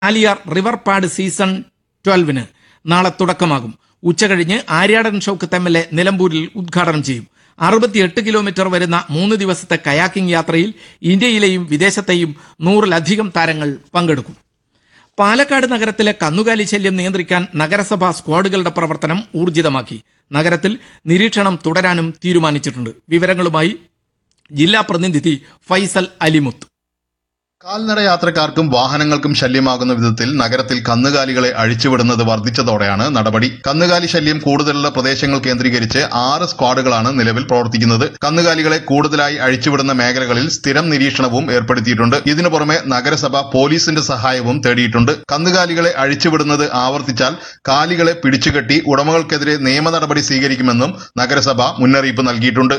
Aliyar river paddle season ട്വൽവിന് നാളെ തുടക്കമാകും ഉച്ചകഴിഞ്ഞ് Aryadan Shoukath M L A നിലമ്പൂരിൽ ഉദ്ഘാടനം ചെയ്യും അറുപത്തിയെട്ട് കിലോമീറ്റർ വരുന്ന മൂന്ന് ദിവസത്തെ കയാക്കിംഗ് യാത്രയിൽ ഇന്ത്യയിലെയും വിദേശത്തെയും നൂറിലധികം താരങ്ങൾ പങ്കെടുക്കും പാലക്കാട് നഗരത്തിലെ കന്നുകാലി ശല്യം നിയന്ത്രിക്കാൻ നഗരസഭാ സ്ക്വാഡുകളുടെ പ്രവർത്തനം ഊർജിതമാക്കി നഗരത്തിൽ നിരീക്ഷണം തുടരാനും തീരുമാനിച്ചിട്ടുണ്ട് വിവരങ്ങളുമായി ജില്ലാ പ്രതിനിധി ഫൈസൽ അലിമുത്ത് കാൽനട യാത്രക്കാർക്കും വാഹനങ്ങൾക്കും ശല്യമാകുന്ന വിധത്തിൽ നഗരത്തിൽ കന്നുകാലികളെ അഴിച്ചുവിടുന്നത് വർദ്ധിച്ചതോടെയാണ് നടപടി കന്നുകാലി ശല്യം കൂടുതലുള്ള പ്രദേശങ്ങൾ കേന്ദ്രീകരിച്ച് ആറ് സ്ക്വാഡുകളാണ് നിലവിൽ പ്രവർത്തിക്കുന്നത് കന്നുകാലികളെ കൂടുതലായി അഴിച്ചുവിടുന്ന മേഖലകളിൽ സ്ഥിരം നിരീക്ഷണവും ഏർപ്പെടുത്തിയിട്ടുണ്ട് ഇതിനു പുറമെ നഗരസഭ പോലീസിന്റെ സഹായവും തേടിയിട്ടുണ്ട് കന്നുകാലികളെ അഴിച്ചുവിടുന്നത് ആവർത്തിച്ചാൽ കാലികളെ പിടിച്ചുകെട്ടി ഉടമകൾക്കെതിരെ നിയമ നടപടി സ്വീകരിക്കുമെന്നും നഗരസഭ മുന്നറിയിപ്പ് നൽകിയിട്ടുണ്ട്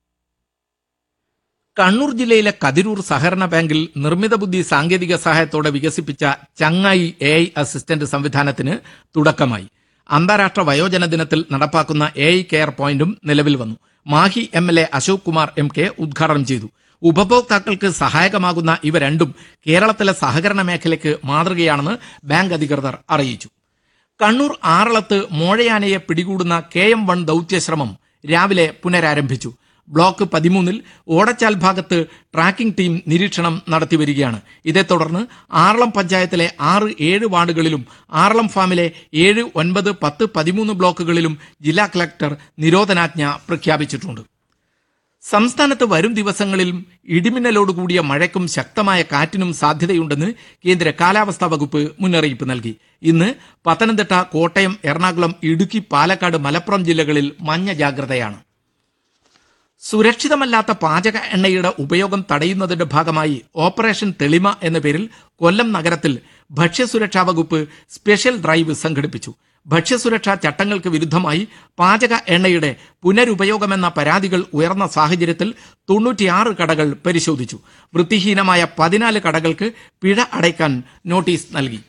കണ്ണൂർ ജില്ലയിലെ കതിരൂർ സഹകരണ ബാങ്കിൽ നിർമ്മിത ബുദ്ധി സാങ്കേതിക സഹായത്തോടെ വികസിപ്പിച്ച ചങ്ങായി എ ഐ അസിസ്റ്റന്റ് സംവിധാനത്തിന് തുടക്കമായി അന്താരാഷ്ട്ര വയോജന ദിനത്തിൽ നടപ്പാക്കുന്ന എ ഐ കെയർ പോയിന്റും നിലവിൽ വന്നു Mahe M L A Ashok Kumar M K ഉദ്ഘാടനം ചെയ്തു ഉപഭോക്താക്കൾക്ക് സഹായകമാകുന്ന ഇവ രണ്ടും കേരളത്തിലെ സഹകരണ മേഖലയ്ക്ക് മാതൃകയാണെന്ന് ബാങ്ക് അധികൃതർ അറിയിച്ചു കണ്ണൂർ ആറളത്ത് മോഴയാനയെ പിടികൂടുന്ന കെ എം വൺ ദൌത്യശ്രമം രാവിലെ പുനരാരംഭിച്ചു ബ്ലോക്ക് പതിമൂന്നിൽ ഓടച്ചാൽ ഭാഗത്ത് ട്രാക്കിംഗ് ടീം നിരീക്ഷണം നടത്തി വരികയാണ് ഇതേ തുടർന്ന് ആറളം പഞ്ചായത്തിലെ ആറ് ഏഴ് വാർഡുകളിലും ആറളം ഫാമിലെ ഏഴ് ഒൻപത് പത്ത് പതിമൂന്ന് ബ്ലോക്കുകളിലും ജില്ലാ കളക്ടർ നിരോധനാജ്ഞ പ്രഖ്യാപിച്ചിട്ടുണ്ട് സംസ്ഥാനത്ത് വരും ദിവസങ്ങളിലും ഇടിമിന്നലോടുകൂടിയ മഴയ്ക്കും ശക്തമായ കാറ്റിനും സാധ്യതയുണ്ടെന്ന് കേന്ദ്ര കാലാവസ്ഥാ വകുപ്പ് മുന്നറിയിപ്പ് നൽകി ഇന്ന് പത്തനംതിട്ട കോട്ടയം എറണാകുളം ഇടുക്കി പാലക്കാട് മലപ്പുറം ജില്ലകളിൽ മഞ്ഞ ജാഗ്രതയാണ് സുരക്ഷിതമല്ലാത്ത പാചക എണ്ണയുടെ ഉപയോഗം തടയുന്നതിന്റെ ഭാഗമായി ഓപ്പറേഷൻ തെളിമ എന്ന പേരിൽ കൊല്ലം നഗരത്തിൽ ഭക്ഷ്യസുരക്ഷാ വകുപ്പ് സ്പെഷ്യൽ ഡ്രൈവ് സംഘടിപ്പിച്ചു ഭക്ഷ്യസുരക്ഷാ ചട്ടങ്ങൾക്ക് വിരുദ്ധമായി പാചക എണ്ണയുടെ പുനരുപയോഗമെന്ന പരാതികൾ ഉയർന്ന സാഹചര്യത്തിൽ തൊണ്ണൂറ്റിയാറ് കടകൾ പരിശോധിച്ചു വൃത്തിഹീനമായ പതിനാല് കടകൾക്ക് പിഴ അടയ്ക്കാൻ നോട്ടീസ് നൽകി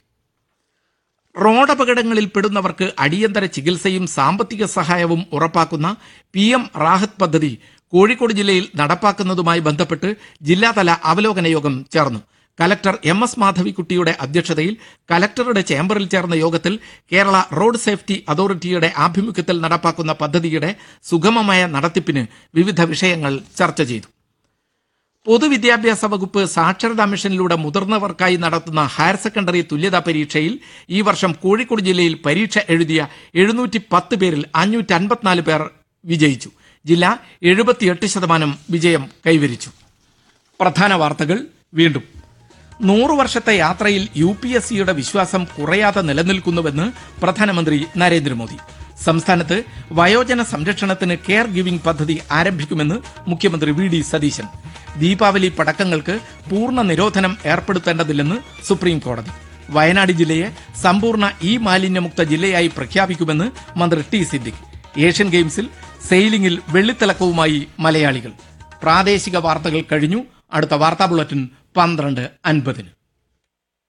റോഡപകടങ്ങളിൽ പെടുന്നവർക്ക് അടിയന്തര ചികിത്സയും സാമ്പത്തിക സഹായവും ഉറപ്പാക്കുന്ന പി എം റാഹത്ത് പദ്ധതി കോഴിക്കോട് ജില്ലയിൽ നടപ്പാക്കുന്നതുമായി ബന്ധപ്പെട്ട് ജില്ലാതല അവലോകന യോഗം ചേർന്നു കലക്ടർ എം എസ് മാധവിക്കുട്ടിയുടെ അധ്യക്ഷതയിൽ കലക്ടറുടെ ചേംബറിൽ ചേർന്ന യോഗത്തിൽ കേരള റോഡ് സേഫ്റ്റി അതോറിറ്റിയുടെ ആഭിമുഖ്യത്തിൽ നടപ്പാക്കുന്ന പദ്ധതിയുടെ സുഗമമായ നടത്തിപ്പിന് വിവിധ വിഷയങ്ങൾ ചർച്ച ചെയ്തു പൊതുവിദ്യാഭ്യാസ വകുപ്പ് സാക്ഷരതാ മിഷനിലൂടെ മുതിർന്നവർക്കായി നടത്തുന്ന ഹയർ സെക്കൻഡറി തുല്യതാ പരീക്ഷയിൽ ഈ വർഷം കോഴിക്കോട് ജില്ലയിൽ പരീക്ഷ എഴുതിയ എഴുന്നൂറ്റി പത്ത് പേരിൽ അഞ്ഞൂറ്റി അൻപത്തിനാല് പേർ വിജയിച്ചു ജില്ല എഴുപത്തിയെട്ട് ശതമാനം വിജയം കൈവരിച്ചു പ്രധാന വാർത്തകൾ വീണ്ടും നൂറു വർഷത്തെ യാത്രയിൽ യു പി എസ് സിയുടെ വിശ്വാസം കുറയാതെ നിലനിൽക്കുന്നുവെന്ന് പ്രധാനമന്ത്രി നരേന്ദ്രമോദി സംസ്ഥാനത്ത് വയോജന സംരക്ഷണത്തിന് കെയർ ഗിവിംഗ് പദ്ധതി ആരംഭിക്കുമെന്ന് മുഖ്യമന്ത്രി വി ഡി സതീശൻ ദീപാവലി പടക്കങ്ങൾക്ക് പൂർണ്ണ നിരോധനം ഏർപ്പെടുത്തേണ്ടതില്ലെന്ന് സുപ്രീം കോടതി വയനാട് ജില്ലയെ സമ്പൂർണ്ണ ഇ മാലിന്യമുക്ത ജില്ലയായി പ്രഖ്യാപിക്കുമെന്ന് മന്ത്രി ടി സിദ്ദിഖ് ഏഷ്യൻ ഗെയിംസിൽ സെയിലിംഗിൽ വെള്ളിത്തിളക്കവുമായി മലയാളികൾ പ്രാദേശിക വാർത്തകൾ കഴിഞ്ഞു അടുത്ത വാർത്താ ബുള്ളറ്റിൻ പന്ത്രണ്ട് അൻപതിന്